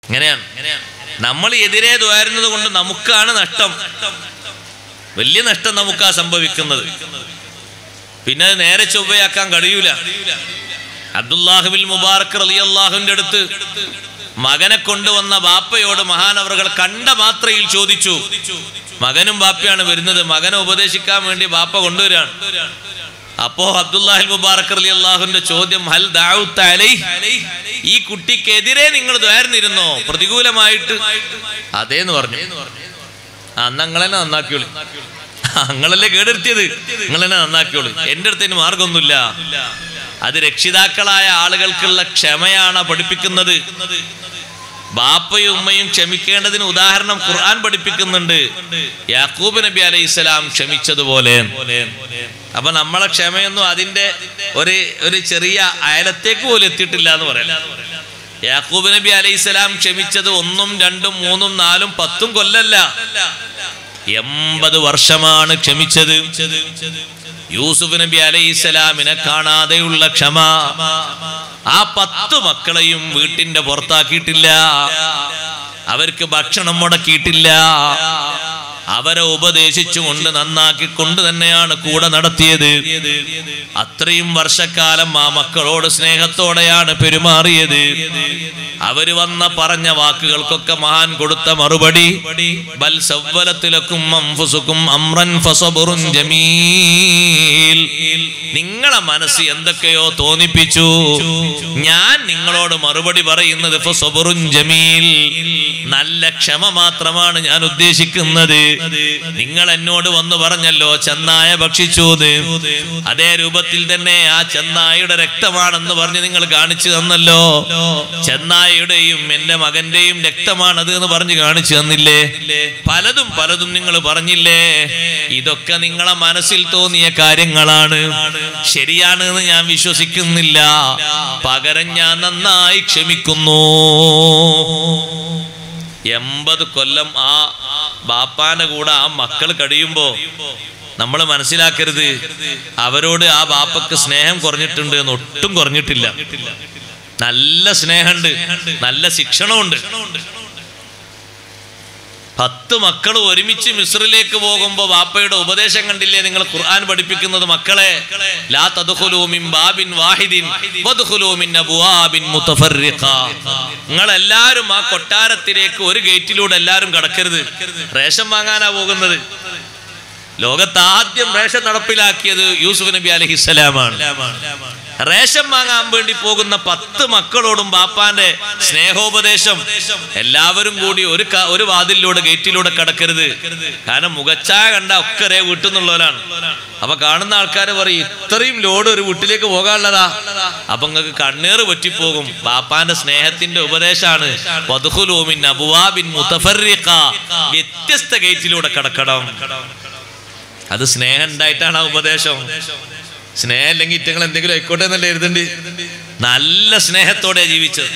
ഇങ്ങനെയാണ് നമ്മൾ എതിരെ ദ്വാരുന്നത് കൊണ്ട് നമുക്കാണ് നഷ്ടം വലിയ നഷ്ടം നമുക്കാ സംഭവിക്കുന്നത് പിന്നെ അത് നേരെ ചൊവ്വയാക്കാൻ കഴിയൂല അബ്ദുല്ലാഹുബിൽ മുബാറക് റലി അള്ളാഹുവിന്റെ അടുത്ത് മകനെ കൊണ്ടുവന്ന ബാപ്പയോട് മഹാനവറുകൾ കണ്ട മാത്രയിൽ ചോദിച്ചു മകനും ബാപ്പയാണ് വരുന്നത് മകനെ ഉപദേശിക്കാൻ വേണ്ടി ബാപ്പ കൊണ്ടുവരാണ് അപ്പോ അബ്ദുല്ലാഹിൽ മുബാറക് അലി അള്ളാഹുന്റെ ചോദ്യം ഹൽ ദാഊത്ത അലൈഹ്? ഈ കുട്ടിക്കെതിരെ നിങ്ങൾ ദ്വാരുന്നിരുന്നോ പ്രതികൂലമായിട്ട് അതേന്ന് പറഞ്ഞു ആ എന്നാ നിങ്ങളെന്നെ നന്നാക്കിയോളി നിങ്ങളല്ലേ കേടെടുത്തിയത് നിങ്ങളെന്നെ നന്നാക്കിയോളി എന്റെ അടുത്ത് ഇനി മാർഗമൊന്നുമില്ല അത് രക്ഷിതാക്കളായ ആളുകൾക്കുള്ള ക്ഷമയാണ് പഠിപ്പിക്കുന്നത് ബാപ്പയും ഉമ്മയും ക്ഷമിക്കേണ്ടതിന് ഉദാഹരണം ഖുർആൻ പഠിപ്പിക്കുന്നുണ്ട് യാക്കൂബ് നബി അലൈഹി ഇസ്ലാം ക്ഷമിച്ചതുപോലെ അപ്പൊ നമ്മളെ ക്ഷമയൊന്നും അതിന്റെ ഒരു ഒരു ചെറിയ അയലത്തേക്ക് പോലും എത്തിയിട്ടില്ല എന്ന് പറയാം യാക്കൂബ് നബി അലൈഹി ഇസ്ലാം ക്ഷമിച്ചത് ഒന്നും രണ്ടും മൂന്നും നാലും പത്തും കൊല്ലല്ല എൺപത് വർഷമാണ് ക്ഷമിച്ചത് യൂസുഫ് നബി അലൈഹി സ്വലാമിനെ കാണാതെയുള്ള ക്ഷമ ആ പത്ത് മക്കളെയും വീട്ടിന്റെ പുറത്താക്കിയിട്ടില്ല അവർക്ക് ഭക്ഷണം മുടക്കിയിട്ടില്ല അവരെ ഉപദേശിച്ചുകൊണ്ട് നന്നാക്കിക്കൊണ്ട് തന്നെയാണ് കൂടെ നടത്തിയത് അത്രയും വർഷക്കാലം ആ മക്കളോട് സ്നേഹത്തോടെയാണ് പെരുമാറിയത് അവര് വന്ന പറഞ്ഞ വാക്കുകൾക്കൊക്കെ മഹാൻ കൊടുത്ത മറുപടി ബൽ സവ്വലത്തിലക്കും അംഫുസുക്കും അമ്രൻ ഫസബുറുൻ ജമീൽ നിങ്ങളെ മനസ്സ് എന്തൊക്കെയോ തോന്നിപ്പിച്ചു ഞാൻ നിങ്ങളോട് മറുപടി പറയുന്നത് ഫസബുറുൻ ജമീൽ നല്ല ക്ഷമ മാത്രമാണ് ഞാൻ ഉദ്ദേശിക്കുന്നത് നിങ്ങൾ എന്നോട് വന്ന് പറഞ്ഞല്ലോ ചെന്നായ ഭക്ഷിച്ചു എന്ന്. അതേ രൂപത്തിൽ തന്നെ ആ ചെന്നായയുടെ രക്തമാണെന്ന് പറഞ്ഞ് നിങ്ങൾ കാണിച്ചു തന്നല്ലോ ചെന്നായയുടെയും എന്റെ മകന്റെയും രക്തമാണത് എന്ന് പറഞ്ഞ് കാണിച്ചു തന്നില്ലേ പലതും പലതും നിങ്ങൾ പറഞ്ഞില്ലേ ഇതൊക്കെ നിങ്ങളെ മനസ്സിൽ തോന്നിയ കാര്യങ്ങളാണ് ശരിയാണ് എന്ന് ഞാൻ വിശ്വസിക്കുന്നില്ല പകരം ഞാൻ നന്നായി ക്ഷമിക്കുന്നു എൺപത് കൊല്ലം ആ ബാപ്പാന്റെ കൂടെ ആ മക്കൾ കഴിയുമ്പോ നമ്മൾ മനസ്സിലാക്കരുത് അവരോട് ആ ബാപ്പക്ക് സ്നേഹം കുറഞ്ഞിട്ടുണ്ട് എന്ന് ഒട്ടും കുറഞ്ഞിട്ടില്ല നല്ല സ്നേഹമുണ്ട് നല്ല ശിക്ഷണമുണ്ട് പത്ത് മക്കൾ ഒരുമിച്ച് മിസ്രിലേക്ക് പോകുമ്പോ ബാപ്പയുടെ ഉപദേശം കണ്ടില്ലേ നിങ്ങൾ ഖുർആൻ പഠിപ്പിക്കുന്നത് മക്കളെ ലാ തദ്ഖുലൂ മിൻ ബാബിൻ വാഹിദിൻ വദ്ഖുലൂ മിൻ അബ്വാബിൻ മുതഫർരിഖ നിങ്ങൾ എല്ലാവരും ആ കൊട്ടാരത്തിലേക്ക് ഒരു ഗേറ്റിലൂടെ എല്ലാവരും കടക്കരുത് റേഷൻ വാങ്ങാനാ പോകുന്നത് ലോകത്ത് ആദ്യം റേഷൻ നടപ്പിലാക്കിയത് യൂസുഫ് നബി അലഹിസ്സലാമാണ് റേഷൻ വാങ്ങാൻ വേണ്ടി പോകുന്ന പത്ത് മക്കളോടും ബാപ്പാന്റെ സ്നേഹോപദേശം എല്ലാവരും കൂടി ഒരു ക- ഒരു വാതിലിലൂടെ ഗേറ്റിലൂടെ കടക്കരുത് കാരണം മുഖച്ചായ കണ്ട ഒക്കെ വീട്ടിൽ നിന്നുള്ളവരാണ് അപ്പൊ കാണുന്ന ആൾക്കാർ പറയും ഇത്രയും ലോഡ് ഒരു വീട്ടിലേക്ക് പോകാനുള്ളതാ അപ്പൊ നിങ്ങൾക്ക് കണ്ണീർ പറ്റിപ്പോകും ബാപ്പാന്റെ സ്നേഹത്തിന്റെ ഉപദേശമാണ് വധുഹുലൂമിൻ അബുവാബിൻ മുതഫർരിഖ വ്യത്യസ്ത ഗേറ്റിലൂടെ കടക്കണം അത് സ്നേഹം ഉണ്ടായിട്ടാണ് ആ ഉപദേശം സ്നേഹം അല്ലെങ്കിൽ ഇറ്റങ്ങൾ എന്തെങ്കിലും ആയിക്കോട്ടെ എന്നല്ലേ എഴുതണ്ട് നല്ല സ്നേഹത്തോടെ ജീവിച്ചത്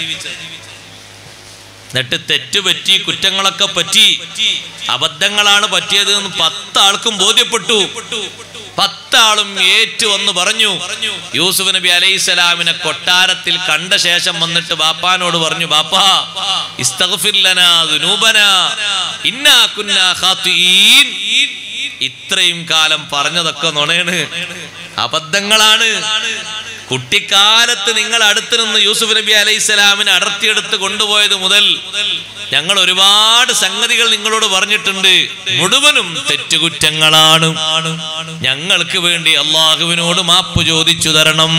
എന്നിട്ട് തെറ്റുപറ്റി കുറ്റങ്ങളൊക്കെ പറ്റി അബദ്ധങ്ങളാണ് പറ്റിയത് എന്ന് പത്താൾക്കും ബോധ്യപ്പെട്ടു പത്താളും ഏറ്റു വന്ന് പറഞ്ഞു യൂസുഫ് നബി അലൈഹിസ്സലാമിനെ കൊട്ടാരത്തിൽ കണ്ട ശേഷം വന്നിട്ട് ബാപ്പാനോട് പറഞ്ഞു ബാപ്പാ ഇസ്തഗ്ഫിർ ലനാ ദുനൂബനാ ഇന്നാ കുന്നാ ഖാത്തിഈൻ ഇത്രയും കാലം പറഞ്ഞതൊക്കെ നുണയാണ് അബദ്ധങ്ങളാണ് കുട്ടിക്കാലത്ത് നിങ്ങൾ അടുത്ത് നിന്ന് യൂസുഫ് നബി അലൈഹി സ്വലാമിനെ അടർത്തിയെടുത്ത് കൊണ്ടുപോയത് മുതൽ ഞങ്ങൾ ഒരുപാട് സംഗതികൾ നിങ്ങളോട് പറഞ്ഞിട്ടുണ്ട് മുഴുവനും തെറ്റുകുറ്റങ്ങളാണ് ഞങ്ങൾക്ക് വേണ്ടി അള്ളാഹുവിനോട് മാപ്പ് ചോദിച്ചു തരണം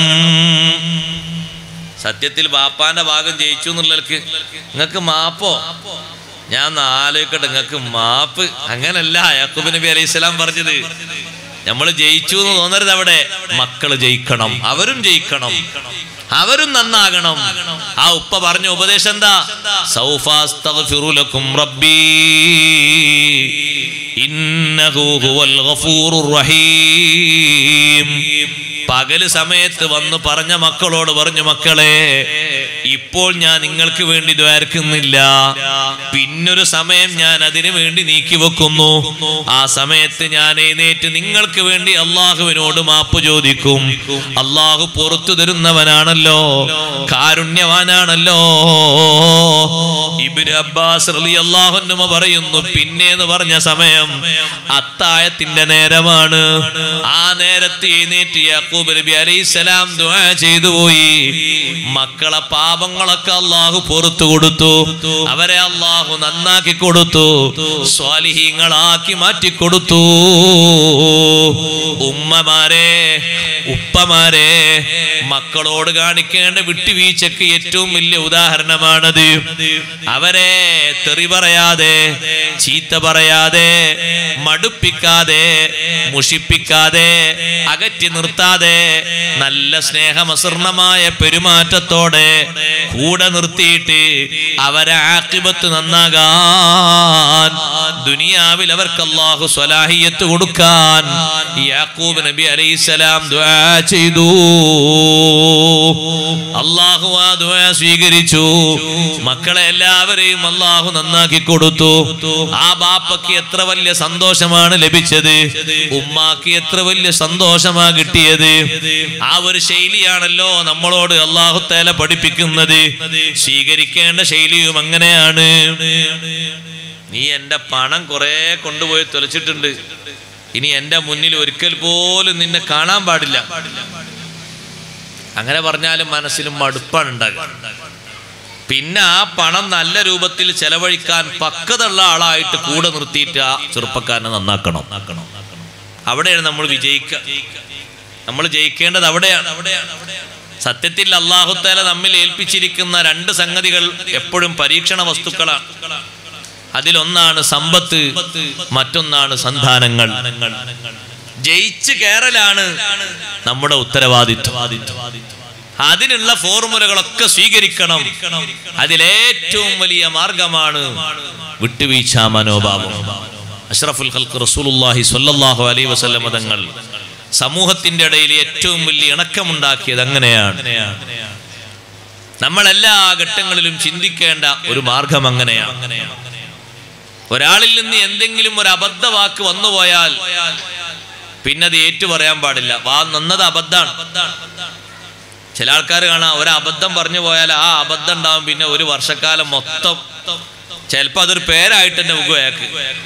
സത്യത്തിൽ ബാപ്പാന്റെ ഭാഗം ജയിച്ചു എന്നുള്ളവർക്ക് നിങ്ങൾക്ക് മാപ്പോ ഞാൻ ഒന്ന് ആലോചിക്കട്ടെ നിങ്ങൾക്ക് മാപ്പ് അങ്ങനല്ല യാക്കൂബ് നബി അലൈഹി സ്വലാം പറഞ്ഞത് നമ്മൾ ജയിച്ചു എന്ന് തോന്നരുത് അവിടെ മക്കള് ജയിക്കണം അവരും ജയിക്കണം അവരും നന്നാകണം ആ ഉപ്പ പറഞ്ഞ ഉപദേശം എന്താ സൗഫാസ്തഗ്ഫിറു ലക്കും റബ്ബീ ഇന്നഹു ഹുവൽ ഗഫൂറുർ റഹീം പകല് സമയത്ത് വന്ന് പറഞ്ഞ മക്കളോട് പറഞ്ഞു മക്കളെ ഇപ്പോൾ ഞാൻ നിങ്ങൾക്ക് വേണ്ടി ദ്വാരക്കുന്നില്ല പിന്നൊരു സമയം ഞാൻ അതിനു വേണ്ടി നീക്കി വെക്കുന്നു ആ സമയത്ത് ഞാൻ എഴുന്നേറ്റ് നിങ്ങൾക്ക് വേണ്ടി അള്ളാഹുവിനോട് മാപ്പ് ചോദിക്കും അള്ളാഹു പുറത്തു തരുന്നവനാണല്ലോ കാരുണ്യവാനാണല്ലോ ഇബ്നു അബ്ബാസ് റളിയല്ലാഹുഅൻഹു പറയുന്നു പിന്നെ എന്ന് പറഞ്ഞ സമയം അത്തായത്തിന്റെ നേരമാണ് ആ നേരത്ത് എഴുന്നേറ്റ് യാക്കൂബ് നബി അലൈഹിസ്സലാം ദുആ ചെയ്തു പോയി മക്കളെ പാപങ്ങളൊക്കെ അള്ളാഹു പുറത്തു കൊടുത്തു അവരെ അള്ളാഹു നന്നാക്കി കൊടുത്തു സ്വാലിഹീങ്ങളാക്കി മാറ്റി കൊടുത്തു ഉമ്മമാരെ ഉപ്പമാരെ മക്കളോട് കാണിക്കേണ്ട വിട്ടുവീഴ്ചക്ക് ഏറ്റവും വലിയ ഉദാഹരണമാണത് അവരെ തെറി പറയാതെ ചീത്ത പറയാതെ മടുപ്പിക്കാതെ മുഷിപ്പിക്കാതെ അകറ്റി നിർത്താതെ നല്ല സ്നേഹമസൃണമായ പെരുമാറ്റത്തോടെ കൂടെ നിർത്തിയിട്ട് അവരെ ആക്കിബത്ത് നന്നാകാൻ ദുനിയാവിൽ അവർക്ക് അള്ളാഹു സ്വലാഹിയത്ത് കൊടുക്കാൻ യാക്കൂബ് നബി അലൈഹിസ്സലാം ദുആ ചെയ്തു അള്ളാഹു ആ ദുആ സ്വീകരിച്ചു മക്കളെ എല്ലാവരെയും അള്ളാഹു നന്നാക്കി കൊടുത്തു ആ ബാപ്പയ്ക്ക് എത്ര വലിയ സന്തോഷമാണ് ലഭിച്ചത് ഉമ്മാക്ക് എത്ര വലിയ സന്തോഷമാ കിട്ടിയത് ആ ഒരു ശൈലിയാണല്ലോ നമ്മളോട് അള്ളാഹു തേല പഠിപ്പിക്കുന്നത് സ്വീകരിക്കേണ്ട ശൈലിയും അങ്ങനെയാണ് നീ എന്റെ പണം കുറെ കൊണ്ടുപോയി തുലച്ചിട്ടുണ്ട് ഇനി എന്റെ മുന്നിൽ ഒരിക്കൽ പോലും നിന്നെ കാണാൻ പാടില്ല അങ്ങനെ പറഞ്ഞാലും മനസ്സിലും മടുപ്പാണ് ഉണ്ടാകുക പിന്നെ ആ പണം നല്ല രൂപത്തിൽ ചെലവഴിക്കാൻ പക്വതുള്ള ആളായിട്ട് കൂടെ നിർത്തിയിട്ട് ആ ചെറുപ്പക്കാരനെ നന്നാക്കണം അവിടെയാണ് നമ്മൾ വിജയിക്കുക നമ്മൾ ജയിക്കേണ്ടത് അവിടെയാണ് സത്യത്തിൽ അള്ളാഹുത്തേല നമ്മിൽ ഏൽപ്പിച്ചിരിക്കുന്ന രണ്ട് സംഗതികൾ എപ്പോഴും പരീക്ഷണ വസ്തുക്കളാണ് അതിലൊന്നാണ് സമ്പത്ത് മറ്റൊന്നാണ് സന്താനങ്ങൾ ജയിച്ചു കയറലാണ് നമ്മുടെ ഉത്തരവാദിത്വം അതിനുള്ള ഫോർമുലകളൊക്കെ സ്വീകരിക്കണം അതിലേറ്റവും വലിയ മാർഗമാണ് വിട്ടുവീഴ്ച മനോഭാവം അഷ്റഫുൽ ഖൽക്ക് റസൂലുള്ളാഹി സ്വല്ലല്ലാഹു അലൈഹി വസല്ലം തങ്ങൾ സമൂഹത്തിന്റെ ഇടയിൽ ഏറ്റവും വലിയ ഇണക്കമുണ്ടാക്കിയത് അങ്ങനെയാണ് നമ്മൾ എല്ലാ ഘട്ടങ്ങളിലും ചിന്തിക്കേണ്ട ഒരു മാർഗം അങ്ങനെയാണ് ഒരാളിൽ നിന്ന് എന്തെങ്കിലും ഒരു അബദ്ധ വാക്ക് വന്നുപോയാൽ പിന്നെ അത് ഏറ്റു പറയാൻ പാടില്ല വാ നന്നത് അബദ്ധാണ് ചില ആൾക്കാർ കാണാം ഒരു അബദ്ധം പറഞ്ഞു പോയാൽ ആ അബദ്ധം ഉണ്ടാവും പിന്നെ ഒരു വർഷക്കാലം മൊത്തം ചിലപ്പോ അതൊരു പേരായിട്ട് തന്നെ മുഖം അയാൾക്ക്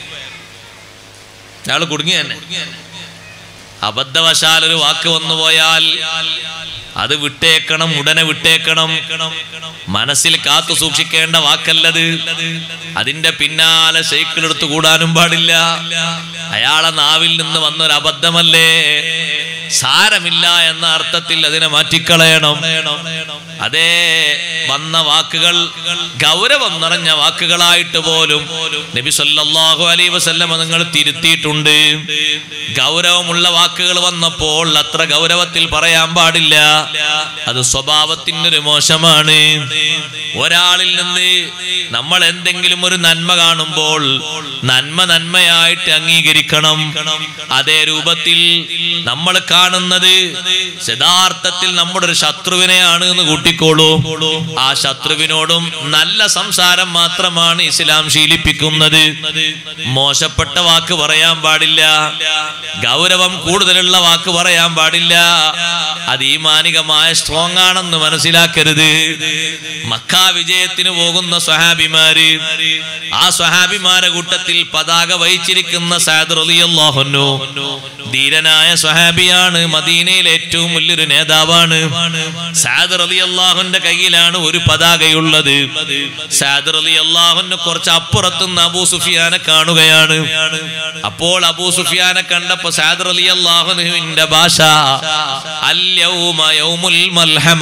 അയാൾ കുടുങ്ങി തന്നെ അബദ്ധവശാൽ ഒരു വാക്ക് വന്നു പോയാൽ അത് വിട്ടേക്കണം ഉടനെ വിട്ടേക്കണം മനസ്സിൽ കാത്തു സൂക്ഷിക്കേണ്ട വാക്കല്ലത് അതിന്റെ പിന്നാലെ സൈക്കിളെടുത്ത് കൂടാനും പാടില്ല അയാളെ നാവിൽ നിന്ന് വന്നൊരു അബദ്ധമല്ലേ സാരമില്ല എന്ന അർത്ഥത്തിൽ അതിനെ മാറ്റിക്കളയണം അതേ വന്ന വാക്കുകൾ ഗൗരവം നിറഞ്ഞ വാക്കുകളായിട്ട് പോലും നബി സല്ലല്ലാഹു അലൈഹി വസല്ലമ നിങ്ങൾ തിരുത്തിയിട്ടുണ്ട് ഗൗരവമുള്ള വാക്കുകൾ വന്നപ്പോൾ അത്ര ഗൗരവത്തിൽ പറയാൻ പാടില്ല അത് സ്വഭാവത്തിന്റെ ഒരു മോശമാണ് ഒരാളിൽ നിന്ന് നമ്മൾ എന്തെങ്കിലും ഒരു നന്മ കാണുമ്പോൾ നന്മ നന്മയായിട്ട് അംഗീകരിക്കണം അതേ രൂപത്തിൽ നമ്മൾ കാണുന്നത് യഥാർത്ഥത്തിൽ നമ്മുടെ ഒരു ശത്രുവിനെയാണ് എന്ന് കൂട്ടിക്കോളൂ ആ ശത്രുവിനോടും നല്ല സംസാരം മാത്രമാണ് ഇസ്ലാം ശീലിപ്പിക്കുന്നത് മോശപ്പെട്ട വാക്ക് പറയാൻ പാടില്ല ഗൗരവം കൂടുതലുള്ള വാക്ക് പറയാൻ പാടില്ല അത് ഈ മാനികമായ സ്ട്രോങ് ആണെന്ന് മനസ്സിലാക്കരുത് മക്ക വിജയത്തിന് പോകുന്ന സ്വഹാബിമാര് ആ സ്വഹാബിമാരെ കൂട്ടത്തിൽ പതാക വഹിച്ചിരിക്കുന്ന സാദ് റളിയല്ലാഹുന്നു ധീരനായ സ്വഹാബിയാണ് മദീനയിലെ ഏറ്റവും വലിയൊരു നേതാവാണ് സാദ് റലി അള്ളാഹുന്റെ കയ്യിലാണ് ഒരു പതാകയുള്ളത് സാദ് റലി അള്ളാഹുന് കുറച്ച് അപ്പുറത്തുനിന്ന് അബൂ സുഫിയാനെ കാണുകയാണ് അപ്പോൾ അബൂ സുഫിയാനെ കണ്ടപ്പോ സാദ് റലി അള്ളാഹുനുവിന്റെ ഭാഷ അല്യൗമ യൗമുൽ മൽഹമ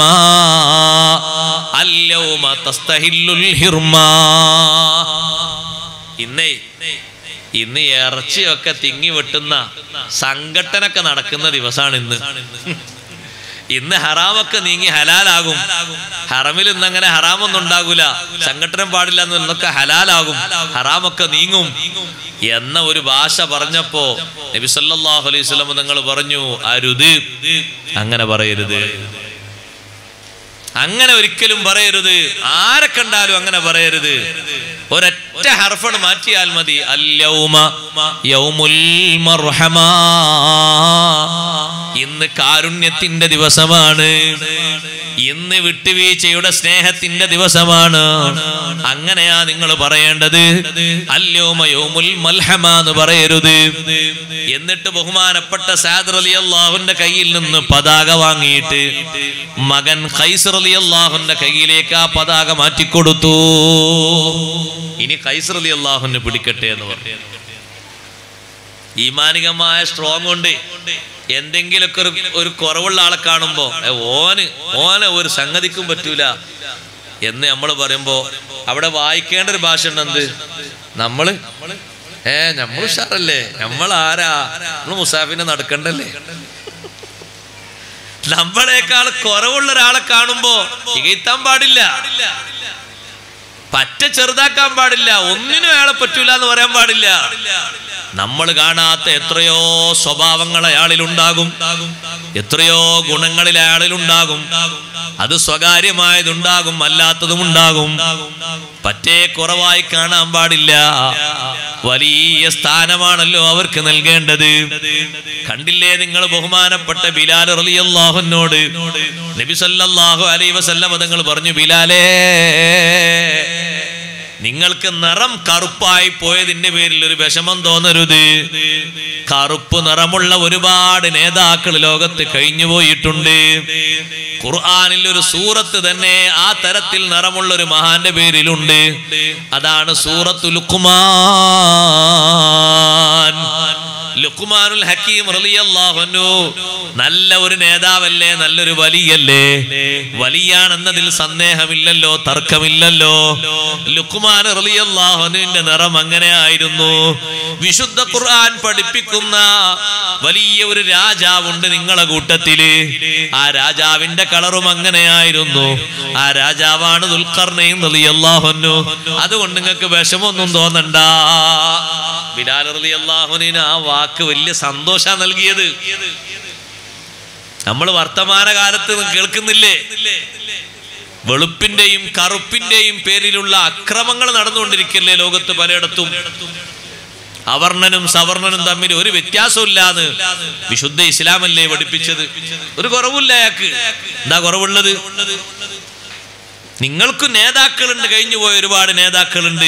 അല്യൗമ തസ്തഹില്ലുൽ ഹിർമാ ഇന്നേ ഇന്ന് ഇറച്ചിയൊക്കെ തിങ്ങി വെട്ടുന്ന സംഘട്ടനൊക്കെ നടക്കുന്ന ദിവസമാണ് ഇന്ന് ഇന്ന് ഹറാമൊക്കെ നീങ്ങി ഹലാലാകും ഹറമിൽ ഇന്ന് അങ്ങനെ ഹറാമൊന്നും ഉണ്ടാകൂല സംഘട്ടനം പാടില്ല എന്നൊക്കെ ഹലാലാകും ഹറാമൊക്കെ നീങ്ങും എന്ന ഒരു ഭാഷ പറഞ്ഞപ്പോ നബി സല്ലല്ലാഹു അലൈഹി വസല്ലം നിങ്ങൾ പറഞ്ഞു അരുത് അങ്ങനെ പറയരുത് അങ്ങനെ ഒരിക്കലും പറയരുത് ആരെ കണ്ടാലും അങ്ങനെ പറയരുത് ഒരൊറ്റ ഹർഫണ് മാറ്റിയാൽ മതി അല്യൗമ യൗമുൽ മർഹമാ ഇന്ന് കാരുണ്യത്തിന്റെ ദിവസമാണ് ഇന്ന് വിട്ടുവീഴ്ചയുടെ സ്നേഹത്തിന്റെ ദിവസമാണ് അങ്ങനെയാ നിങ്ങൾ പറയേണ്ടത് അല്യോമ യൗമുൽ മൽഹമ എന്ന് പറയരുത് എന്നിട്ട് ബഹുമാനപ്പെട്ട സാദർ അലി അള്ളാഹുന്റെ കയ്യിൽ നിന്ന് പതാക വാങ്ങിയിട്ട് മകൻ ഖൈസർ അലി അള്ളാഹുന്റെ കയ്യിലേക്ക് ആ പതാക മാറ്റിക്കൊടുത്തു ഇനി ഖൈസർ അലി അള്ളാഹുനെ പിടിക്കട്ടെ എന്ന് പറഞ്ഞു ഈമാനികമായ സ്ട്രോങ് ഉണ്ട് എന്തെങ്കിലുമൊക്കെ ഒരു ഒരു കുറവുള്ള ആളെ കാണുമ്പോ "ഏ, ഓന് ഓനെ ഒരു സംഗതിക്കും പറ്റൂല എന്ന് നമ്മൾ പറയുമ്പോ അവിടെ വായിക്കേണ്ട ഒരു ഭാഷ ഉണ്ട് എന്ത് നമ്മള് ഏ നമ്മൾ ഉഷാറല്ലേ നമ്മൾ ആരാ നമ്മൾ മുസാഫിനെ നടക്കണ്ടല്ലേ നമ്മളെക്കാൾ കുറവുള്ള ഒരാളെ കാണുമ്പോ ഇകയ്ത്താൻ പാടില്ല പറ്റ ചെറുതാക്കാൻ പാടില്ല ഒന്നിനും അയാളെ പറ്റൂല എന്ന് പറയാൻ പാടില്ല നമ്മൾ കാണാത്ത എത്രയോ സ്വഭാവങ്ങൾ അയാളിലുണ്ടാകും എത്രയോ ഗുണങ്ങളിൽ അയാളിലുണ്ടാകും അത് സ്വകാര്യമായതുണ്ടാകും അല്ലാത്തതും ഉണ്ടാകും പറ്റേ കുറവായി കാണാൻ പാടില്ല വലിയ സ്ഥാനമാണല്ലോ അവർക്ക് നൽകേണ്ടത് കണ്ടില്ലേ നിങ്ങൾ ബഹുമാനപ്പെട്ട ബിലാൽ റളിയല്ലാഹുവിനോട് നബി സല്ലല്ലാഹു അലൈഹി വസല്ലം തങ്ങൾ പറഞ്ഞു ബിലാലേ നിങ്ങൾക്ക് നിറം കറുപ്പായി പോയതിന്റെ പേരിൽ ഒരു വിഷമം തോന്നരുത് കറുപ്പ് നിറമുള്ള ഒരുപാട് നേതാക്കൾ ലോകത്ത് കഴിഞ്ഞു പോയിട്ടുണ്ട് ഖുർആനിൽ ഒരു സൂറത്ത് തന്നെ ആ തരത്തിൽ നിറമുള്ള ഒരു മഹാന്റെ പേരിലുണ്ട് അതാണ് സൂറത്തു ലുക്കുമാൻ ലുക്കുമാനുൽ ഹക്കീം റളിയല്ലാഹു അൻഹു നല്ല ഒരു നേതാവല്ലേ നല്ലൊരു വലിയല്ലേ വലിയാണെന്നതിൽ സന്ദേഹമില്ലല്ലോ തർക്കമില്ലല്ലോ ലുക്കുമാൻ റളിയല്ലാഹു അൻഹുവിന്റെ നിറം അങ്ങനെ ആയിരുന്നു വിശുദ്ധ ഖുർആൻ പഠിപ്പിക്കുന്ന വലിയ ഒരു രാജാവുണ്ട് നിങ്ങളെ കൂട്ടത്തില് ആ രാജാവിന്റെ കളറും അങ്ങനെയായിരുന്നു ആ രാജാവാണ് ദുൽഖർണയും റളിയല്ലാഹു അൻഹു അതുകൊണ്ട് നിങ്ങൾക്ക് വിഷമൊന്നും തോന്നണ്ട ബിലാൽ റളിയല്ലാഹുവിന് ആ വാക്ക് വലിയ സന്തോഷ നൽകിയത് നമ്മൾ വർത്തമാനകാലത്ത് കേൾക്കുന്നില്ലേ വെളുപ്പിന്റെയും കറുപ്പിന്റെയും പേരിലുള്ള അക്രമങ്ങൾ നടന്നുകൊണ്ടിരിക്കല്ലേ ലോകത്ത് പലയിടത്തും അവർണനും സവർണനും തമ്മിൽ ഒരു വ്യത്യാസമില്ലാന്ന് വിശുദ്ധ ഇസ്ലാമല്ലേ പഠിപ്പിച്ചത് ഒരു കുറവില്ല അയാൾക്ക് എന്താ കുറവുള്ളത് നിങ്ങൾക്ക് നേതാക്കളുണ്ട് കഴിഞ്ഞു പോയ ഒരുപാട് നേതാക്കളുണ്ട്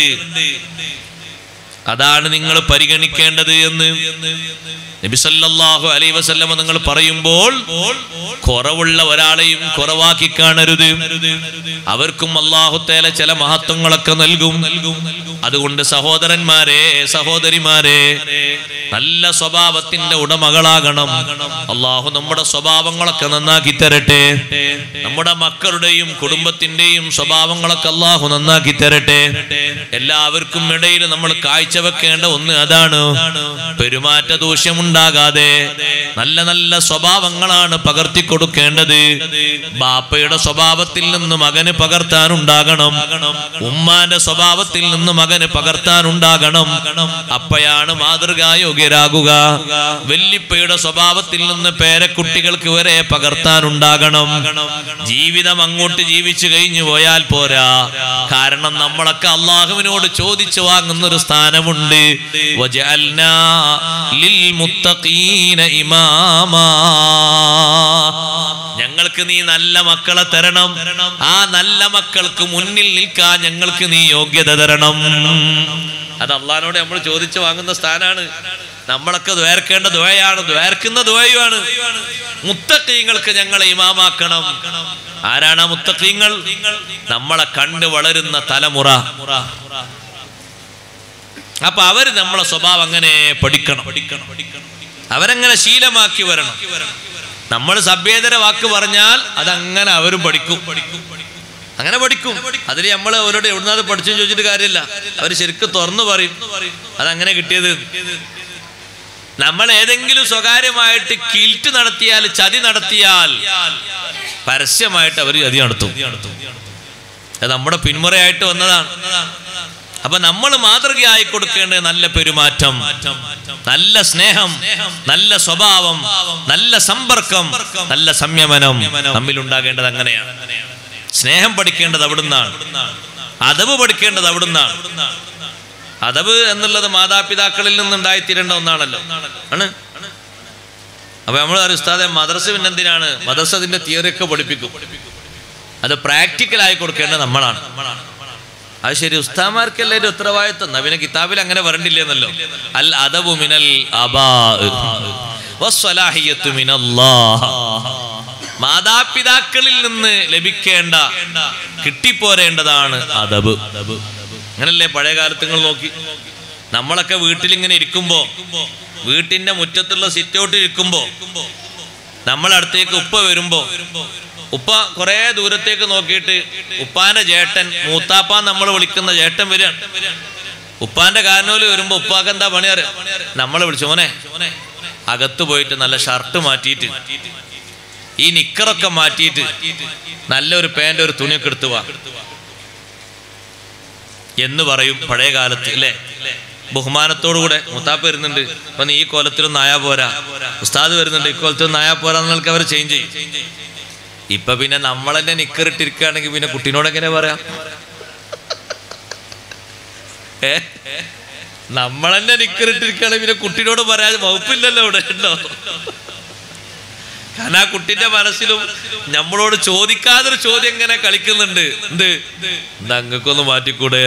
അതാണ് നിങ്ങൾ പരിഗണിക്കേണ്ടത് എന്ന് നബി സല്ലല്ലാഹു അലൈഹി വസല്ലമ നിങ്ങൾ പറയുമ്പോൾ കുറവുള്ള ഒരാളെയും കുറവാക്കി കാണരുത് അവർക്കും അള്ളാഹു തേല ചില മഹത്വങ്ങളൊക്കെ നൽകും അതുകൊണ്ട് സഹോദരന്മാരെ സഹോദരിമാരെ നല്ല സ്വഭാവത്തിന്റെ ഉടമകളാകണം അള്ളാഹു നമ്മുടെ സ്വഭാവങ്ങളൊക്കെ നന്നാക്കി തരട്ടെ നമ്മുടെ മക്കളുടെയും കുടുംബത്തിന്റെയും സ്വഭാവങ്ങളൊക്കെ അള്ളാഹു നന്നാക്കി തരട്ടെ എല്ലാവർക്കും ഇടയിൽ നമ്മൾ കാഴ്ചവെക്കേണ്ട ഒന്ന് അതാണ് പെരുമാറ്റ ദൂഷ്യമുണ്ടാകാതെ നല്ല നല്ല സ്വഭാവങ്ങളാണ് പകർത്തി കൊടുക്കേണ്ടത് ബാപ്പയുടെ സ്വഭാവത്തിൽ നിന്ന് മകന് പകർത്താനുണ്ടാകണം ഉമ്മാന്റെ സ്വഭാവത്തിൽ നിന്ന് മകന് പകർത്താനുണ്ടാകണം അപ്പയാണ് മാതൃകായോഗ്യരാകുക വെല്ലിപ്പയുടെ സ്വഭാവത്തിൽ നിന്ന് പേരക്കുട്ടികൾക്ക് വരെ പകർത്താനുണ്ടാകണം ജീവിതം അങ്ങോട്ട് ജീവിച്ചു കഴിഞ്ഞു പോയാൽ പോരാ കാരണം നമ്മളൊക്കെ അള്ളാഹുവിനോട് ചോദിച്ചു വാങ്ങുന്ന ഒരു സ്ഥാനമുണ്ട് വജഅൽനാ ലിൽമുത്തഖീന ഇമാമാ ഞങ്ങൾക്ക് നീ നല്ല മക്കളെ തരണം ആ നല്ല മക്കൾക്ക് മുന്നിൽ നിൽക്കാൻ ഞങ്ങൾക്ക് നീ യോഗ്യത തരണം അത് അള്ളഹാനോട് നമ്മൾ ചോദിച്ചു വാങ്ങുന്ന സ്ഥാനാണ് നമ്മളൊക്കെ ദ്വേർക്കേണ്ട ദ്വയാണ് ദ്വേർക്കുന്ന ദ്വയുമാണ് മുത്തക്കീങ്ങൾക്ക് ഞങ്ങളെ ഇമാമാക്കണം ആരാണ് ആ മുത്തക്കീങ്ങൾ നമ്മളെ കണ്ട് വളരുന്ന തലമുറ അപ്പൊ അവര് നമ്മളെ സ്വഭാവം അങ്ങനെ പഠിക്കണം അവരങ്ങനെ ശീലമാക്കി വരണം നമ്മൾ സഭ്യേതര വാക്ക് പറഞ്ഞാൽ അതങ്ങനെ അവരും പഠിക്കും അങ്ങനെ പഠിക്കും അതിൽ നമ്മൾ അവരോട് എവിടുന്നത് പഠിച്ചു ചോദിച്ചിട്ട് കാര്യമില്ല അവർ ശരിക്കും തുറന്നു പറയും അതങ്ങനെ കിട്ടിയത് നമ്മൾ ഏതെങ്കിലും സ്വകാര്യമായിട്ട് കിൽറ്റ് നടത്തിയാൽ ചതി നടത്തിയാൽ പരസ്യമായിട്ട് അവർ ചതി നടത്തും അത് നമ്മുടെ പിന്മുറയായിട്ട് വന്നതാണ് അപ്പൊ നമ്മൾ മാതൃകയായി കൊടുക്കേണ്ട നല്ല പെരുമാറ്റം നല്ല സ്നേഹം നല്ല സ്വഭാവം നല്ല സമ്പർക്കം നല്ല സംയമനം നമ്മിൽ ഉണ്ടാകേണ്ടത് അങ്ങനെയാണ് സ്നേഹം പഠിക്കേണ്ടത് അവിടുന്നാണ് അതവ് പഠിക്കേണ്ടത് അവിടുന്നാണ് അതവ് എന്നുള്ളത് മാതാപിതാക്കളിൽ നിന്നുണ്ടായിത്തീരേണ്ട ഒന്നാണല്ലോ ആണ് അപ്പൊ നമ്മൾ ഉസ്താദെ മദ്രസ പിന്നെന്തിനാണ് മദ്രസ അതിന്റെ തിയറി ഒക്കെ പഠിപ്പിക്കും അത് പ്രാക്ടിക്കൽ ആയി കൊടുക്കേണ്ടത് നമ്മളാണ് അത് ശരി ഉസ്താമാർക്കല്ലേ ഒരു ഉത്തരവാദിത്വം എന്നാ പിന്നെ കിതാബിൽ അങ്ങനെ വരണ്ടില്ലെന്നല്ലോ അൽ അദബു മിനൽ അബാ വസ്വലാഹിയത്തു മിനല്ലാഹ് മാതാപിതാക്കളിൽ നിന്ന് ലഭിക്കേണ്ട കിട്ടിപ്പോരേണ്ടതാണ് അതബ് അങ്ങനല്ലേ പഴയ കാലത്ത് നിങ്ങൾ നോക്കി നമ്മളൊക്കെ വീട്ടിലിങ്ങനെ ഇരിക്കുമ്പോ വീട്ടിന്റെ മുറ്റത്തുള്ള സിറ്റ് ഔട്ടിൽ ഇരിക്കുമ്പോ നമ്മളടുത്തേക്ക് ഉപ്പ വരുമ്പോ ഉപ്പ കുറെ ദൂരത്തേക്ക് നോക്കിയിട്ട് ഉപ്പാന്റെ ചേട്ടൻ മൂത്താപ്പ നമ്മൾ വിളിക്കുന്ന ചേട്ടൻ വരികയാണ് ഉപ്പാന്റെ കാരണോല് വരുമ്പോ ഉപ്പാക്ക് എന്താ പണി അറിയാം നമ്മളെ വിളിച്ചു മോനെ അകത്ത് പോയിട്ട് നല്ല ഷർട്ട് മാറ്റിയിട്ട് ഈ നിക്കറൊക്കെ മാറ്റിയിട്ട് നല്ലൊരു പാൻ്റ് ഒരു തുണിയൊക്കെ എടുത്തു വാ എന്ന് പറയും പഴയ കാലത്ത് അല്ലേ ബഹുമാനത്തോടുകൂടെ മുത്താപ്പ് വരുന്നുണ്ട് അപ്പൊ നീ ഈ കോലത്തിലൊന്നും ആയാ പോരാ ഉസ്താദ് വരുന്നുണ്ട് ഈ കോലത്തിലൊന്നും ആയാ പോരാ എന്നൊക്കെ അവർ ചേഞ്ച് ചെയ്യും ഇപ്പൊ പിന്നെ നമ്മളെന്നെ നിക്കറിട്ടിരിക്കുകയാണെങ്കിൽ പിന്നെ കുട്ടീനോട് എങ്ങനെ പറയാം ഏ നമ്മളെന്നെ നിക്കറിട്ടിരിക്കുകയാണെങ്കിൽ പിന്നെ കുട്ടീനോട് പറയാൻ വകുപ്പില്ലല്ലോ ഇവിടെ ഉണ്ടോ കാരണം ആ കുട്ടിന്റെ മനസ്സിലും നമ്മളോട് ചോദിക്കാതൊരു ചോദ്യം ഇങ്ങനെ കളിക്കുന്നുണ്ട് എന്ത് എന്താ അങ്ങക്കൊന്ന് മാറ്റിക്കൂടെ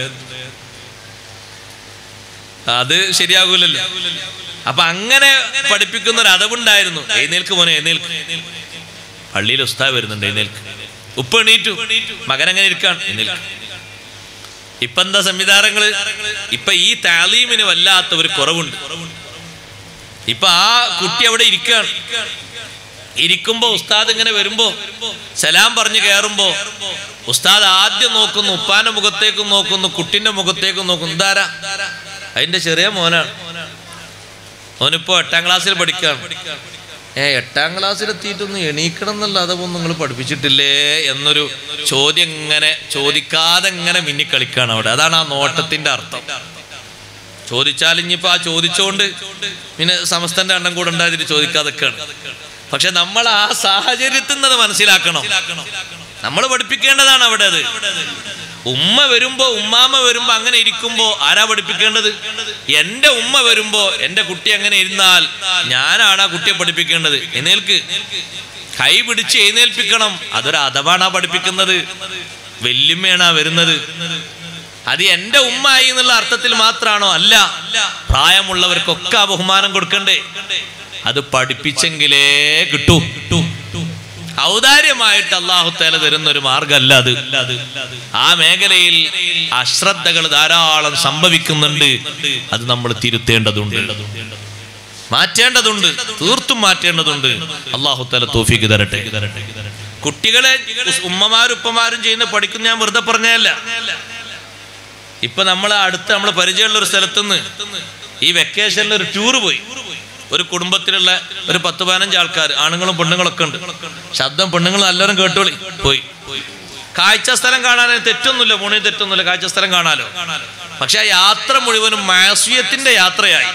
അത് ശരിയാകൂലല്ലോ അപ്പൊ അങ്ങനെ പഠിപ്പിക്കുന്ന ഒരു അതവുണ്ടായിരുന്നു എഴുന്നേൽക്ക് മോനെ എഴുന്നേൽക്ക് പള്ളിയിൽ ഉസ്താ വരുന്നുണ്ട് എഴുന്നേൽക്ക് ഉപ്പ് എണീറ്റു മകൻ അങ്ങനെ ഇരിക്കാണ് എഴുന്നേൽക്ക് ഇപ്പൊ എന്താ സംവിധാനങ്ങള് ഇപ്പൊ ഈ താലീമിന് വല്ലാത്ത ഒരു കുറവുണ്ട് ഇപ്പൊ ആ കുട്ടി അവിടെ ഇരിക്കാണ് ഇരിക്കുമ്പോ ഉസ്താദ് ഇങ്ങനെ വരുമ്പോ സലാം പറഞ്ഞു കയറുമ്പോ ഉസ്താദ് ആദ്യം നോക്കുന്നു ഉപ്പാന്റെ മുഖത്തേക്കും നോക്കുന്നു കുട്ടിന്റെ മുഖത്തേക്കും നോക്കുന്നു എന്താരാ അതിന്റെ ചെറിയ മോനാണ് ഓനിപ്പോ എട്ടാം ക്ലാസ്സിൽ പഠിക്കാണ് ഏ എട്ടാം ക്ലാസ്സിൽ എത്തിയിട്ടൊന്ന് എണീക്കണം എന്നല്ല അതൊന്നും നിങ്ങൾ പഠിപ്പിച്ചിട്ടില്ലേ എന്നൊരു ചോദ്യം ഇങ്ങനെ ചോദിക്കാതെ ഇങ്ങനെ മിന്നിക്കളിക്കാണ് അവിടെ അതാണ് ആ നോട്ടത്തിന്റെ അർത്ഥം ചോദിച്ചാൽ ഇനിയിപ്പോ ആ ചോദിച്ചോണ്ട് പിന്നെ സമസ്തന്റെ എണ്ണം കൂടെ ഉണ്ടായതിൽ ചോദിക്കാതൊക്കെയാണ് പക്ഷെ നമ്മൾ ആ സാഹചര്യത്തിൽ നിന്ന് അത് മനസ്സിലാക്കണം നമ്മൾ പഠിപ്പിക്കേണ്ടതാണ് അവിടെ അത് ഉമ്മ വരുമ്പോ ഉമ്മാമ വരുമ്പോ അങ്ങനെ ഇരിക്കുമ്പോ ആരാ പഠിപ്പിക്കേണ്ടത് എന്റെ ഉമ്മ വരുമ്പോ എന്റെ കുട്ടി അങ്ങനെ ഇരുന്നാൽ ഞാനാണ് ആ കുട്ടിയെ പഠിപ്പിക്കേണ്ടത് എഴുന്നേൽക്ക് കൈ പിടിച്ച് എഴുന്നേൽപ്പിക്കണം അതൊരു അഥവാണ് പഠിപ്പിക്കുന്നത് വല്യമ്മയാണ് വരുന്നത് അത് എന്റെ ഉമ്മായി എന്നുള്ള അർത്ഥത്തിൽ മാത്രമാണോ അല്ല പ്രായമുള്ളവർക്കൊക്കെ ആ ബഹുമാനം കൊടുക്കണ്ടേ അത് പഠിപ്പിച്ചെങ്കിലേ കിട്ടൂ കിട്ടൂ ഔദാര്യമായിട്ട് അള്ളാഹു തേല തരുന്ന ഒരു മാർഗമല്ല അത് ആ മേഖലയിൽ അശ്രദ്ധകൾ ധാരാളം സംഭവിക്കുന്നുണ്ട് അത് നമ്മൾ തിരുത്തേണ്ടതുണ്ട് മാറ്റേണ്ടതുണ്ട് തീർത്തും മാറ്റേണ്ടതുണ്ട് അള്ളാഹു തല തോഫിക്ക് തരട്ടെ കുട്ടികളെ ഉമ്മമാരും ഉപ്പമാരും ചെയ്യുന്ന പഠിക്കുന്ന ഞാൻ വെറുതെ പറഞ്ഞതല്ല ഇപ്പൊ നമ്മൾ അടുത്ത് നമ്മൾ പരിചയമുള്ള ഒരു സ്ഥലത്തുനിന്ന് ഈ വെക്കേഷനിൽ ഒരു ടൂർ പോയി ഒരു കുടുംബത്തിലുള്ള ഒരു പത്ത് പതിനഞ്ച് ആൾക്കാർ ആണുങ്ങളും പെണ്ണുങ്ങളൊക്കെ ഉണ്ട് ശബ്ദം പെണ്ണുങ്ങൾ എല്ലാവരും കേട്ടോളി പോയി കാഴ്ച സ്ഥലം കാണാൻ തെറ്റൊന്നുമില്ല മൂണി തെറ്റൊന്നുമില്ല കാഴ്ച സ്ഥലം കാണാലോ പക്ഷെ ആ യാത്ര മുഴുവനും മാസ്യത്തിന്റെ യാത്രയായി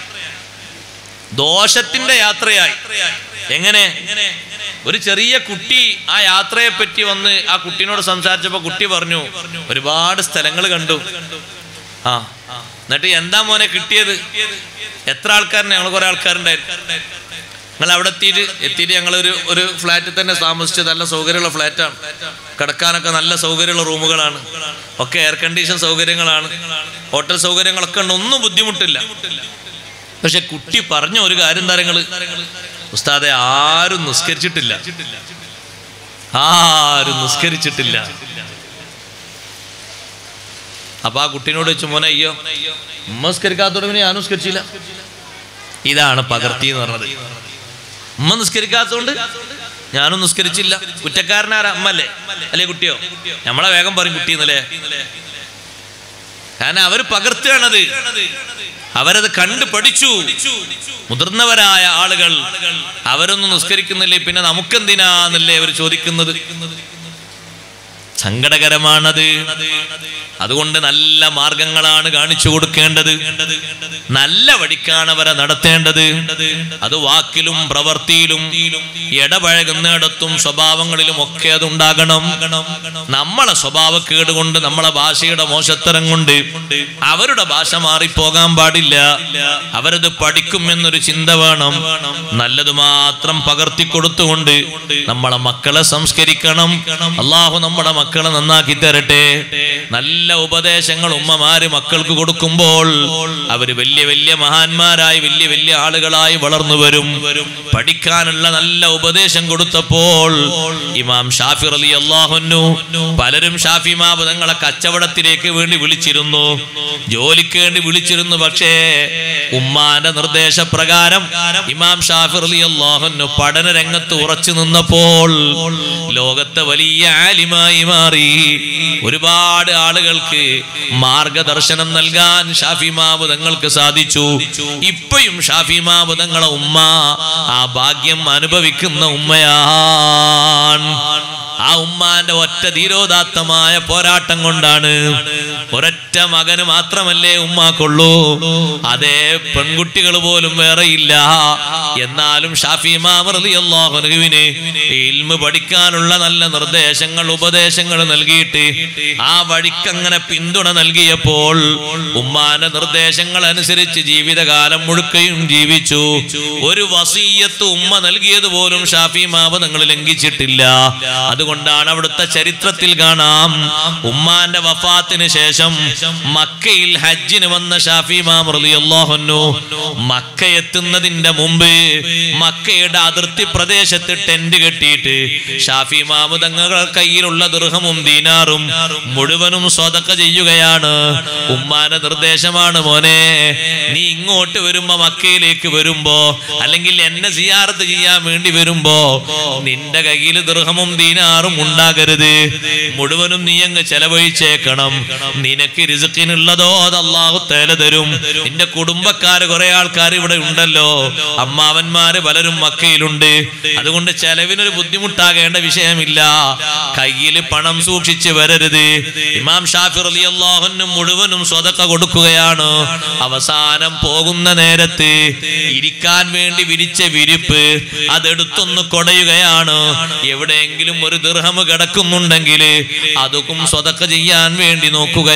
ദോഷത്തിന്റെ യാത്രയായി എങ്ങനെ ഒരു ചെറിയ കുട്ടി ആ യാത്രയെ പറ്റി വന്ന് ആ കുട്ടീനോട് സംസാരിച്ചപ്പോ കുട്ടി പറഞ്ഞു ഒരുപാട് സ്ഥലങ്ങൾ കണ്ടു ആ എന്നിട്ട് എന്താ മോനെ കിട്ടിയത് എത്ര ആൾക്കാരുണ്ട് ഞങ്ങൾ കുറെ ആൾക്കാരുണ്ടായിരുന്നു ഞങ്ങൾ അവിടെ എത്തിയിട്ട് എത്തിയിട്ട് ഞങ്ങൾ ഒരു ഒരു ഫ്ലാറ്റിൽ തന്നെ താമസിച്ചത് നല്ല സൗകര്യമുള്ള ഫ്ലാറ്റാണ് കിടക്കാനൊക്കെ നല്ല സൗകര്യമുള്ള റൂമുകളാണ് ഒക്കെ എയർ കണ്ടീഷൻ സൗകര്യങ്ങളാണ് ഹോട്ടൽ സൗകര്യങ്ങളൊക്കെ ഉണ്ട് ഒന്നും ബുദ്ധിമുട്ടില്ല പക്ഷെ കുട്ടി പറഞ്ഞ ഒരു കാര്യം താരങ്ങള് ഉസ്താദെ ആരും നിസ്കരിച്ചിട്ടില്ല ആരും നിസ്കരിച്ചിട്ടില്ല അപ്പൊ ആ കുട്ടീനോട് വെച്ച് മോനെ അയ്യോ ഉമ്മ നിസ്കരിക്കാത്തോടെ പിന്നെ ഞാനും നിസ്കരിച്ചില്ല ഇതാണ് പകർത്തി എന്ന് പറഞ്ഞത് ഉമ്മ നിസ്കരിക്കാത്തോണ്ട് ഞാനും നിസ്കരിച്ചില്ല കുറ്റക്കാരനാരാ അമ്മ അല്ലേ അല്ലേ കുട്ടിയോ നമ്മളെ വേഗം പറയും കുട്ടി എന്നല്ലേ കാരണം അവർ പകർത്തുകയാണത് അവരത് കണ്ടു പഠിച്ചു മുതിർന്നവരായ ആളുകൾ അവരൊന്നും നിസ്കരിക്കുന്നില്ലേ പിന്നെ നമുക്കെന്തിനാന്നല്ലേ അവർ ചോദിക്കുന്നത് സങ്കടകരമാണത് അതുകൊണ്ട് നല്ല മാർഗങ്ങളാണ് കാണിച്ചു കൊടുക്കേണ്ടത് നല്ല വഴിക്കാണ് അവരെ നടത്തേണ്ടത് അത് വാക്കിലും പ്രവൃത്തിയിലും ഇടപഴകുന്നിടത്തും സ്വഭാവങ്ങളിലും ഒക്കെ അതുണ്ടാകണം നമ്മളെ സ്വഭാവക്കേട് കൊണ്ട് നമ്മളെ ഭാഷയുടെ മോശത്തരം കൊണ്ട് അവരുടെ ഭാഷ മാറിപ്പോകാൻ പാടില്ല അവരത് പഠിക്കും എന്നൊരു ചിന്ത വേണം നല്ലത് മാത്രം പകർത്തി കൊടുത്തുകൊണ്ട് നമ്മളെ മക്കളെ സംസ്കരിക്കണം അള്ളാഹു നമ്മുടെ മക്കളെ നന്നാക്കി തരട്ടെ നല്ല ഉപദേശങ്ങൾ ഉമ്മമാര് മക്കൾക്ക് കൊടുക്കുമ്പോൾ അവര് വലിയ വലിയ മഹാന്മാരായി വലിയ വലിയ ആളുകളായി വളർന്നു വരും പഠിക്കാനുള്ള നല്ല ഉപദേശം കൊടുത്തപ്പോൾ ഇമാം ഷാഫി അലി അള്ളാഹുന്നു പലരും ഷാഫി മാപതങ്ങളെ കച്ചവടത്തിലേക്ക് വേണ്ടി വിളിച്ചിരുന്നു ജോലിക്ക് വേണ്ടി വിളിച്ചിരുന്നു പക്ഷേ ഉമ്മാന്റെ നിർദ്ദേശപ്രകാരം ഇമാം ഷാഫി അലി അള്ളാഹുന്നു പഠന രംഗത്ത് ഉറച്ചു നിന്നപ്പോൾ ലോകത്തെ വലിയ ആലിമായി മാറി ഒരുപാട് ആളുകൾക്ക് മാർഗദർശനം നൽകാൻ ഷാഫി മാബുദങ്ങൾക്ക് സാധിച്ചു ഇപ്പോഴും ഷാഫി മാബുദങ്ങളെ ഉമ്മ ആ ഭാഗ്യം അനുഭവിക്കുന്ന ഉമ്മയാണ് ആ ഉമ്മാന്റെ ഒറ്റ ധീരോദാത്തമായ പോരാട്ടം കൊണ്ടാണ് ഒരൊറ്റ മകന് മാത്രമല്ലേ ഉമ്മാക്കുള്ളൂ അതേ പെൺകുട്ടികൾ പോലും വേറെയില്ല എന്നാലും ഷാഫി മാമറിയാഹുനുവിന് ഇൽമ് പഠിക്കാനുള്ള നല്ല നിർദ്ദേശങ്ങൾ ഉപദേശങ്ങൾ നൽകിയിട്ട് ആ വഴിക്കങ്ങനെ പിന്തുണ നൽകിയപ്പോൾ ഉമ്മാന്റെ നിർദ്ദേശങ്ങൾ അനുസരിച്ച് ജീവിതകാലം മുഴുക്കയും ജീവിച്ചു ഒരു വസീയത്ത് ഉമ്മ നൽകിയത് പോലും ഷാഫി മാപതങ്ങൾ ലംഘിച്ചിട്ടില്ല അതുകൊണ്ടാണ് അവിടുത്തെ ചരിത്രത്തിൽ കാണാം ഉമ്മാന്റെ വഫാത്തിന് ശേഷം മക്കയിൽ ഹജ്ജിന് വന്ന ഷാഫി മാമറിയാഹുന്നു മക്ക എത്തുന്നതിന്റെ മുമ്പ് മക്കയുടെ അതിർത്തി പ്രദേശത്ത് ടെന്റ് കെട്ടിയിട്ട് ഷാഫി മാമുദങ്ങളുടെ കയ്യിലുള്ള ദൃഹമും ദീനാറും മുഴുവനും സ്വതക്ക ചെയ്യുകയാണ് ഉമ്മാന്റെ നിർദ്ദേശമാണ് മോനെ നീ ഇങ്ങോട്ട് വരുമ്പോ മക്കയിലേക്ക് വരുമ്പോ അല്ലെങ്കിൽ എന്നെ സിയാറത്ത് ചെയ്യാൻ വേണ്ടി വരുമ്പോ നിന്റെ കയ്യിൽ ദൃഹമും ദീനാറും ഉണ്ടാകരുത് മുഴുവനും നീ അങ്ങ് ചെലവഴിച്ചേക്കണം നിനക്ക് രിസുക്കിനുള്ളതോ അത് അള്ളാഹു തേല തരും നിന്റെ കുടുംബക്കാര് കുറെ ആൾക്കാർ ഇവിടെ ഉണ്ടല്ലോ അമ്മാവന്മാര് പലരും മക്കയിലുണ്ട് അതുകൊണ്ട് ചെലവിനൊരു ബുദ്ധിമുട്ടാകേണ്ട വിഷയമില്ല കയ്യിൽ പണം സൂക്ഷിച്ച് വരരുത് ഇമാം ഷാഫിർ അലി അള്ളാഹുനും മുഴുവനും സ്വതക്ക കൊടുക്കുകയാണ് അവസാനം പോകുന്ന നേരത്ത് ഇരിക്കാൻ വേണ്ടി വിരിച്ച വിരിപ്പ് അതെടുത്തൊന്ന് കൊടയുകയാണ് എവിടെയെങ്കിലും ഒരു ദൃഹം കിടക്കുന്നുണ്ടെങ്കിൽ അതുക്കും സ്വതക്ക ചെയ്യാൻ വേണ്ടി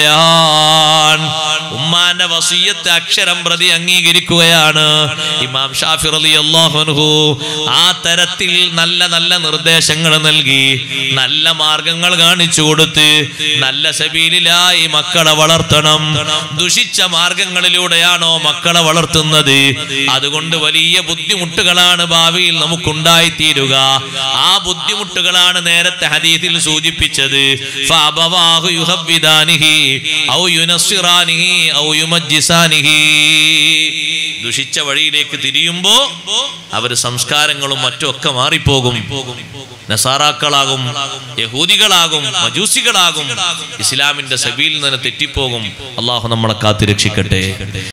നോക്കുകയാണ് ഉമ്മാന്റെ വസീയത്ത് അക്ഷരം പ്രതി അംഗീകരിക്കുകയാണ് ഇമാം ഷാഫിർ അലി അള്ളാഹുൻഹു ആ തരത്തിൽ നല്ല നല്ല നിർദ്ദേശങ്ങൾ നൽകി നല്ല മാർഗങ്ങൾ കാണിച്ചു കൊടുത്ത് നല്ല സബീലിലായി മക്കളെ വളർത്തണം ദുഷിച്ച മാർഗങ്ങളിലൂടെയാണോ മക്കളെ വളർത്തുന്നത് അതുകൊണ്ട് വലിയ ബുദ്ധിമുട്ടുകളാണ് ഭാവിയിൽ നമുക്കുണ്ടായി തീരുക ആ ബുദ്ധിമുട്ടുകളാണ് നേരത്തെ ഹദീസിൽ സൂചിപ്പിച്ചത് ഫഅബവാഹു യുഹബ്ബിദാനിഹി ഔ യുനസ്സിറാനിഹി ഔ യുമജ്ജിസാനിഹി ദുഷിച്ച വഴിയിലേക്ക് തിരിയുമ്പോ അവര് സംസ്കാരങ്ങളും മറ്റും ഒക്കെ മാറിപ്പോകും നസാറാക്കളാകും യഹൂദികളാകും മജൂസികളാകും ഇസ്ലാമിന്റെ സബീൽ നിന്ന് തെറ്റിപ്പോകും അള്ളാഹു നമ്മളെ കാത്തിരക്ഷിക്കട്ടെ